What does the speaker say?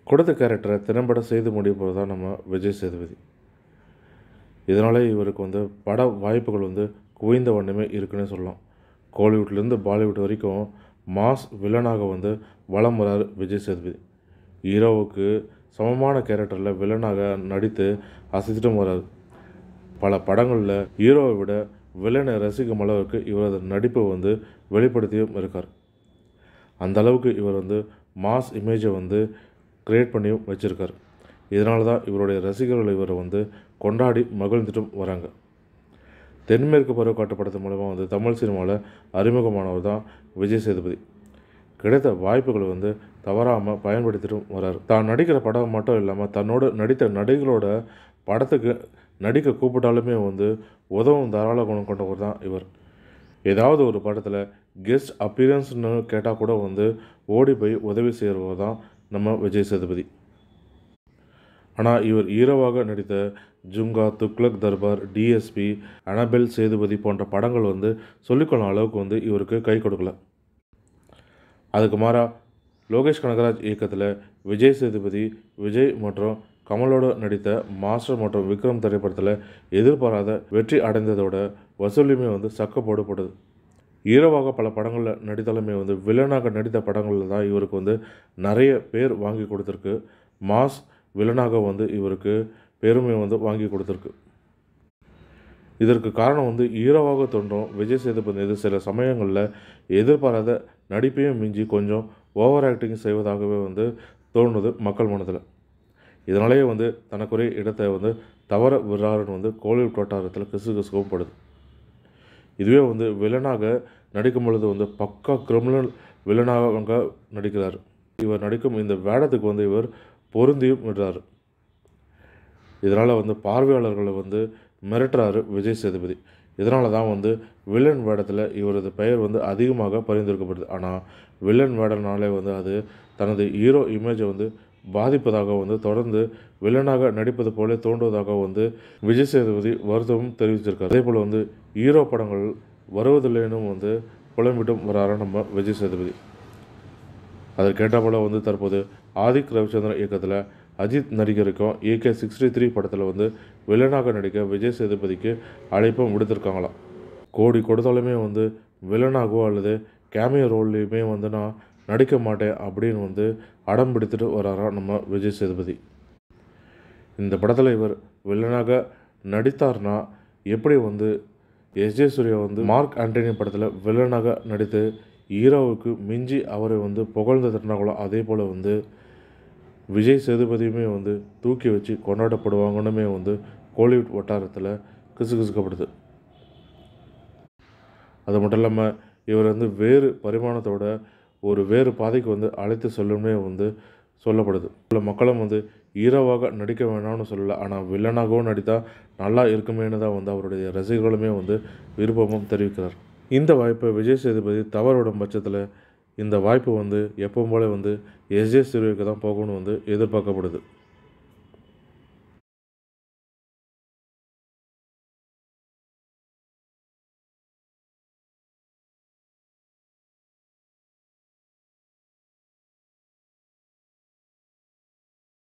கொடுத்த கேரக்டரை திறம்பட செய்து முடிப்பவர் தான் நம்ம விஜய் சேதுபதி இதனாலே இவருக்கு வந்து பட வாய்ப்புகள் வந்து குவிந்த வண்ணமே இருக்குன்னே சொல்லலாம் கோலிவுட்லேருந்து பாலிவுட் வரைக்கும் மாஸ் வில்லனாக வந்து வலம் வரார் விஜய் சேதுபதி ஹீரோவுக்கு சமமான கேரக்டரில் வில்லனாக நடித்து அசைத்துட்டும் வரார் பல படங்களில் ஹீரோவை விட வில்லனை ரசிக்கும் அளவுக்கு இவரது நடிப்பை வந்து வெளிப்படுத்தியும் இருக்கார் அந்த அளவுக்கு இவர் வந்து மாஸ் இமேஜை வந்து க்ரியேட் பண்ணியும் வச்சுருக்கார் இதனால தான் இவருடைய ரசிகர்கள் இவரை வந்து கொண்டாடி மகிழ்ந்துட்டும் வராங்க தென்மேற்கு பருவக்காட்டு படத்து மூலமாக வந்து தமிழ் சினிமாவில் அறிமுகமானவர் தான் விஜய் சேதுபதி கிடைத்த வாய்ப்புகளை வந்து தவறாமல் பயன்படுத்திட்டும் வரார் தான் நடிக்கிற படம் மட்டும் இல்லாமல் தன்னோட நடித்த நடிகளோட படத்துக்கு நடிக்க கூப்பிட்டாலுமே வந்து உதவும் தாராள குணம் கொண்டவர் தான் இவர் ஏதாவது ஒரு படத்தில் கெஸ்ட் அப்பியரன்ஸ்னு கேட்டால் கூட வந்து ஓடி போய் உதவி செய்கிறவர் தான் நம்ம விஜய் சேதுபதி ஆனால் இவர் ஹீரோவாக நடித்த ஜுங்கா துக்ளக் தர்பார் டிஎஸ்பி அனபெல் சேதுபதி போன்ற படங்கள் வந்து சொல்லிக்கொள்ளும் அளவுக்கு வந்து இவருக்கு கை கொடுக்கல அதுக்கு மாறா லோகேஷ் கனகராஜ் இயக்கத்தில் விஜய் சேதுபதி விஜய் மற்றும் கமலோடு நடித்த மாஸ்டர் மற்றும் விக்ரம் திரைப்படத்தில் எதிர்பாராத வெற்றி அடைந்ததோட வசூலியுமே வந்து சக்க போடப்படுது ஹீரோவாக பல படங்களில் நடித்தாலுமே வந்து வில்லனாக நடித்த படங்களில் தான் இவருக்கு வந்து நிறைய பேர் வாங்கி கொடுத்துருக்கு மாஸ் வில்லனாக வந்து இவருக்கு பெருமை வந்து வாங்கி கொடுத்துருக்கு இதற்கு காரணம் வந்து ஹீரோவாக தோன்றும் விஜய் சேதுபதி இது சில சமயங்களில் எதிர்பாராத நடிப்பையும் மிஞ்சி கொஞ்சம் ஓவர் ஆக்டிங் செய்வதாகவே வந்து தோணுது மக்கள் மனதில் இதனாலேயே வந்து தனக்குரிய இடத்தை வந்து தவற விடுறாருன்னு வந்து கோலிவுட் வட்டாரத்தில் கிசு கிசுகவும் படுது இதுவே வந்து வில்லனாக நடிக்கும் பொழுது வந்து பக்கா கிரிமினல் வில்லனாக நடிக்கிறார் இவர் நடிக்கும் இந்த வேடத்துக்கு வந்து இவர் பொருந்தியும் விடுறாரு இதனால் வந்து பார்வையாளர்களை வந்து மிரட்டுறாரு விஜய் சேதுபதி இதனால தான் வந்து வில்லன் வேடத்தில் இவரது பெயர் வந்து அதிகமாக பரிந்துரைக்கப்படுது ஆனால் வில்லன் வேடனாலே வந்து அது தனது ஹீரோ இமேஜை வந்து பாதிப்பதாக வந்து தொடர்ந்து வில்லனாக நடிப்பது போல தோன்றுவதாக வந்து விஜய் சேதுபதி வருத்தமும் தெரிவிச்சிருக்காரு அதே போல் வந்து ஹீரோ படங்கள் வருவதில்லைன்னு வந்து புலம்பிட்டும் வராரு நம்ம விஜய் சேதுபதி அதற்கேற்ற போல வந்து தற்போது ஆதிக் ரவிச்சந்திரன் இயக்கத்தில் அஜித் நடிகருக்கும் ஏகே சிக்ஸ்டி த்ரீ படத்தில் வந்து வில்லனாக நடிக்க விஜய் சேதுபதிக்கு அழைப்பும் விடுத்திருக்காங்களாம் கோடி கொடுத்தாலுமே வந்து வில்லனாகவோ அல்லது கேமியோ ரோல்லையுமே வந்து நான் நடிக்க மாட்டேன் அப்படின்னு வந்து அடம் பிடித்துட்டு வராராம் நம்ம விஜய் சேதுபதி இந்த படத்தில் இவர் வில்லனாக நடித்தார்னா எப்படி வந்து எஸ்ஜே சூர்யா வந்து மார்க் ஆண்டனி படத்தில் வில்லனாக நடித்து ஹீரோவுக்கு மிஞ்சி அவரை வந்து புகழ்ந்து தட்டினாங்களோ அதே போல் வந்து விஜய் சேதுபதியுமே வந்து தூக்கி வச்சு கொண்டாடப்படுவாங்கன்னுமே வந்து கோலிவுட் வட்டாரத்தில் கிசுகிசுக்கப்படுது அது மட்டும் இல்லாமல் இவர் வந்து வேறு பரிமாணத்தோட ஒரு வேறு பாதைக்கு வந்து அழைத்து செல்லுமே வந்து சொல்லப்படுது சில மக்களும் வந்து ஹீரோவாக நடிக்க வேணாம்னு சொல்லலை ஆனால் வில்லனாகவும் நடித்தா நல்லா இருக்குமேனு தான் வந்து அவருடைய ரசிகர்களுமே வந்து விருப்பமும் தெரிவிக்கிறார் இந்த வாய்ப்பை விஜய் சேதுபதி தவறுவிடும் பட்சத்தில் இந்த வாய்ப்பு வந்து எப்பவும் போல வந்து எஸ்ஜே சூர்யாவுக்கு தான் போகணும்னு வந்து எதிர்பார்க்கப்படுது